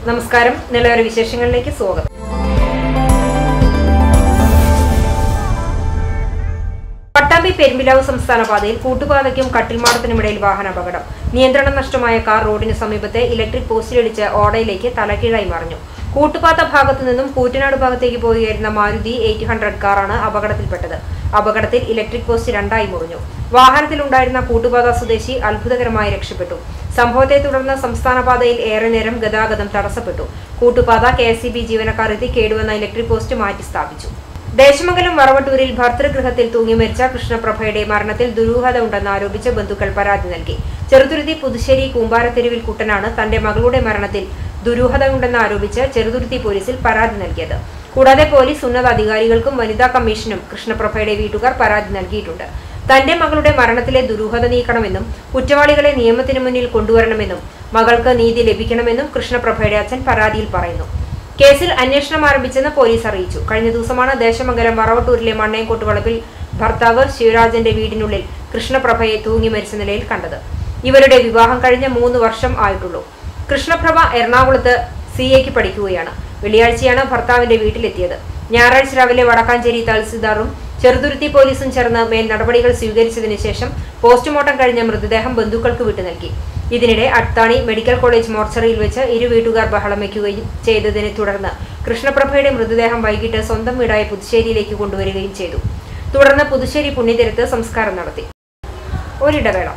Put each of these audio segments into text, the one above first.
നമസ്കാരം നിലവര വിശേഷങ്ങളിലേക്ക് സ്വാഗതം പട്ടാമ്പി പെരുമ്പിലാവ് സംസ്ഥാന പാതയിൽ കൂട്ടുപാതയ്ക്കും കട്ടിൽമാടത്തിനുമിടയിൽ വാഹനാപകടം നിയന്ത്രണം നഷ്ടമായ കാർ റോഡിന് സമീപത്തെ ഇലക്ട്രിക് പോസ്റ്റിലിടിച്ച് ഓടയിലേക്ക് തലകീഴായി മറിഞ്ഞു കൂട്ടുപാത ഭാഗത്തു നിന്നും കൂറ്റനാട് ഭാഗത്തേക്ക് പോവുകയായിരുന്ന മാരുതി എയ്റ്റ് ഹൺഡ്രഡ് കാറാണ് അപകടത്തിൽപ്പെട്ടത് അപകടത്തിൽ ഇലക്ട്രിക് പോസ്റ്റ് രണ്ടായി മുറിഞ്ഞു വാഹനത്തിലുണ്ടായിരുന്ന കൂട്ടുപാത സ്വദേശി അത്ഭുതകരമായി രക്ഷപ്പെട്ടു സംഭവത്തെ തുടർന്ന് സംസ്ഥാന പാതയിൽ ഏറെ നേരം ഗതാഗതം തടസ്സപ്പെട്ടു കൂട്ടുപാത കെ എസ് ജീവനക്കാർ എത്തി കേടുവന്ന ഇലക്ട്രിക് പോസ്റ്റ് മാറ്റി സ്ഥാപിച്ചു ദേശമംഗലം വറവട്ടൂരിൽ ഭർതൃഗൃഹത്തിൽ തൂങ്ങി മരിച്ച കൃഷ്ണപ്രഭയുടെ മരണത്തിൽ ദുരൂഹത ഉണ്ടെന്ന് ആരോപിച്ച് ബന്ധുക്കൾ പരാതി നൽകി ചെറുതുരുത്തി പുതുശ്ശേരി കൂമ്പാരത്തെരുവിൽ കുട്ടനാണ് തന്റെ മകളുടെ മരണത്തിൽ ദുരൂഹത ഉണ്ടെന്ന് ആരോപിച്ച് ചെറുതുരുത്തി പോലീസിൽ പരാതി നൽകിയത് കൂടാതെ പോലീസ് ഉന്നത അധികാരികൾക്കും വനിതാ കമ്മീഷനും കൃഷ്ണപ്രഭയുടെ വീട്ടുകാർ പരാതി നൽകിയിട്ടുണ്ട് തന്റെ മകളുടെ മരണത്തിലെ ദുരൂഹത നീക്കണമെന്നും കുറ്റവാളികളെ നിയമത്തിന് മുന്നിൽ കൊണ്ടുവരണമെന്നും മകൾക്ക് നീതി ലഭിക്കണമെന്നും കൃഷ്ണപ്രഭയുടെ അച്ഛൻ പരാതിയിൽ പറയുന്നു കേസിൽ അന്വേഷണം ആരംഭിച്ചെന്ന് പോലീസ് അറിയിച്ചു കഴിഞ്ഞ ദിവസമാണ് ദേശമംഗലം വറവട്ടൂരിലെ മണ്ണേങ്കോട്ട് വളപ്പിൽ ഭർത്താവ് ശിവരാജന്റെ വീടിനുള്ളിൽ കൃഷ്ണപ്രഭയെ തൂങ്ങി മരിച്ച നിലയിൽ കണ്ടത് ഇവരുടെ വിവാഹം കഴിഞ്ഞ മൂന്ന് വർഷം ആയിട്ടുള്ളൂ കൃഷ്ണപ്രഭ എറണാകുളത്ത് സി എക്ക് പഠിക്കുകയാണ് വെള്ളിയാഴ്ചയാണ് ഭർത്താവിന്റെ വീട്ടിലെത്തിയത് ഞായറാഴ്ച രാവിലെ വടക്കാഞ്ചേരി തഹസിൽദാറും ചെറുതുരുത്തി പോലീസും ചേർന്ന് മേൽ നടപടികൾ സ്വീകരിച്ചതിന് ശേഷം പോസ്റ്റ്മോർട്ടം കഴിഞ്ഞ മൃതദേഹം ബന്ധുക്കൾക്ക് വിട്ടു നൽകി ഇതിനിടെ അട്ടാണി മെഡിക്കൽ കോളേജ് മോർച്ചറിയിൽ വെച്ച് ഇരു വീട്ടുകാർ ബഹളം വയ്ക്കുകയും ചെയ്തതിനെ തുടർന്ന് കൃഷ്ണപ്രഭയുടെ മൃതദേഹം വൈകിട്ട് സ്വന്തം വീടായ പുതുശ്ശേരിയിലേക്ക് കൊണ്ടുവരികയും ചെയ്തു തുടർന്ന് പുതുശ്ശേരി പുണ്യതീരത്ത് സംസ്കാരം നടത്തി ഒരിടവേള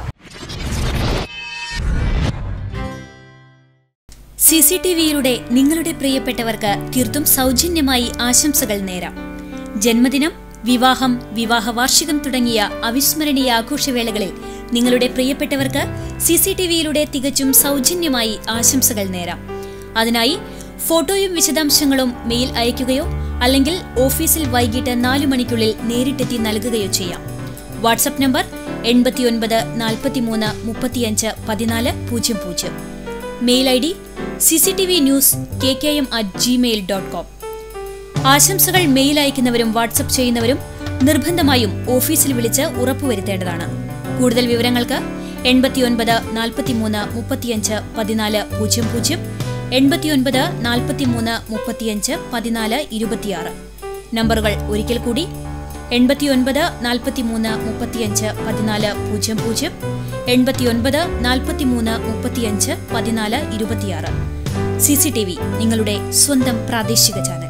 സി സി ടി വിയിലൂടെ നിങ്ങളുടെ പ്രിയപ്പെട്ടവർക്ക് തീർത്തും സൗജന്യമായി ആശംസകൾ നേരാം ജന്മദിനം വിവാഹം വിവാഹ വാർഷികം തുടങ്ങിയ അവിസ്മരണീയ ആഘോഷവേളകളിൽ നിങ്ങളുടെ പ്രിയപ്പെട്ടവർക്ക് സി സി ടി വിയിലൂടെ തികച്ചും സൗജന്യമായി ആശംസകൾ നേരാം അതിനായി ഫോട്ടോയും വിശദാംശങ്ങളും മെയിൽ അയയ്ക്കുകയോ അല്ലെങ്കിൽ ഓഫീസിൽ വൈകിട്ട് നാലു മണിക്കുള്ളിൽ നേരിട്ടെത്തി നൽകുകയോ ചെയ്യാം വാട്സപ്പ് നമ്പർ എൺപത്തിയൊൻപത് നാൽപ്പത്തിമൂന്ന് മുപ്പത്തിയഞ്ച് പതിനാല് പൂജ്യം പൂജ്യം mail I D C C T V news K K M at Gmail dot com ആശംസകൾ മെയിൽ അയക്കുന്നവരും വാട്സപ്പ് ചെയ്യുന്നവരും നിർബന്ധമായും ഓഫീസിൽ വിളിച്ച് ഉറപ്പുവരുത്തേണ്ടതാണ് കൂടുതൽ വിവരങ്ങൾക്ക് എൺപത്തിയൊൻപത് നാൽപ്പത്തിമൂന്ന് മുപ്പത്തിയഞ്ച് പതിനാല് പൂജ്യം പൂജ്യം എൺപത്തിയൊൻപത് നാൽപ്പത്തിമൂന്ന് മുപ്പത്തിയഞ്ച് പതിനാല് ഇരുപത്തിയാറ് നമ്പറുകൾ ഒരിക്കൽ കൂടി എൺപത്തിയൊൻപത് നാൽപ്പത്തിമൂന്ന് മുപ്പത്തിയഞ്ച് പതിനാല് പൂജ്യം പൂജ്യം എൺപത്തിയൊൻപത് നാൽപ്പത്തിമൂന്ന് മുപ്പത്തിയഞ്ച് പതിനാല് ഇരുപത്തിയാറ് സി സി ടി വി നിങ്ങളുടെ സ്വന്തം പ്രാദേശിക ചാനൽ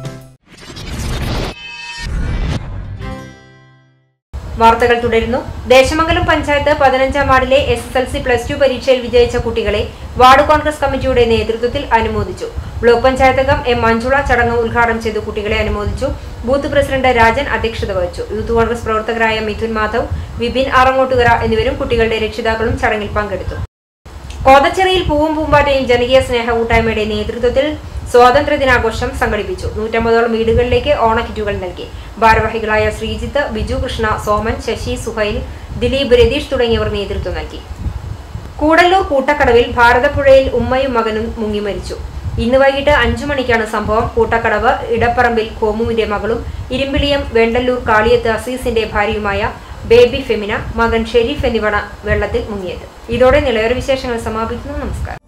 വാർത്തകൾ തുടരുന്നു ദേശമംഗലം പഞ്ചായത്ത് പതിനഞ്ചാം വാർഡിലെ S S L C plus two പരീക്ഷയിൽ വിജയിച്ച കുട്ടികളെ വാർഡ് കോൺഗ്രസ് കമ്മിറ്റിയുടെ നേതൃത്വത്തിൽ അനുമോദിച്ചു ബ്ലോക്ക് പഞ്ചായത്ത് അംഗം എം മഞ്ജുള ചടങ്ങ് ഉദ്ഘാടനം ചെയ്ത് കുട്ടികളെ അനുമോദിച്ചു ബൂത്ത് പ്രസിഡന്റ് രാജൻ അധ്യക്ഷത വഹിച്ചു യൂത്ത് കോൺഗ്രസ് പ്രവർത്തകരായ മിഥുൻ മാധവ് വിപിൻ ആറങ്ങോട്ടുകര എന്നിവരും കുട്ടികളുടെ രക്ഷിതാക്കളും ചടങ്ങിൽ പങ്കെടുത്തു കോതച്ചിറയിൽ പൂവും പൂമ്പാറ്റയും ജനകീയ സ്നേഹ കൂട്ടായ്മയുടെ നേതൃത്വത്തിൽ സ്വാതന്ത്ര്യ ദിനാഘോഷം സംഘടിപ്പിച്ചു നൂറ്റമ്പതോളം വീടുകളിലേക്ക് ഓണക്കിറ്റുകൾ നൽകി ഭാരവാഹികളായ ശ്രീജിത്ത് ബിജു കൃഷ്ണ സോമൻ ശശി സുഹൈൽ ദിലീപ് രതീഷ് തുടങ്ങിയവർ നേതൃത്വം നൽകി കൂടല്ലൂർ കൂട്ടക്കടവിൽ ഭാരതപ്പുഴയിൽ ഉമ്മയും മകനും മുങ്ങി മരിച്ചു ഇന്ന് വൈകിട്ട് അഞ്ചു മണിക്കാണ് സംഭവം കൂട്ടക്കടവ് ഇടപ്പറമ്പിൽ കോമുവിന്റെ മകളും ഇരുമ്പിളിയം വെണ്ടല്ലൂർ കാളിയത്ത് അസീസിന്റെ ഭാര്യയുമായ ബേബി ഫെമിന മകൻ ഷെരീഫ് എന്നിവർ വെള്ളത്തിൽ മുങ്ങിയത് ഇതോടെ നിലയോര വിശേഷങ്ങൾ സമാപിക്കുന്നു നമസ്കാരം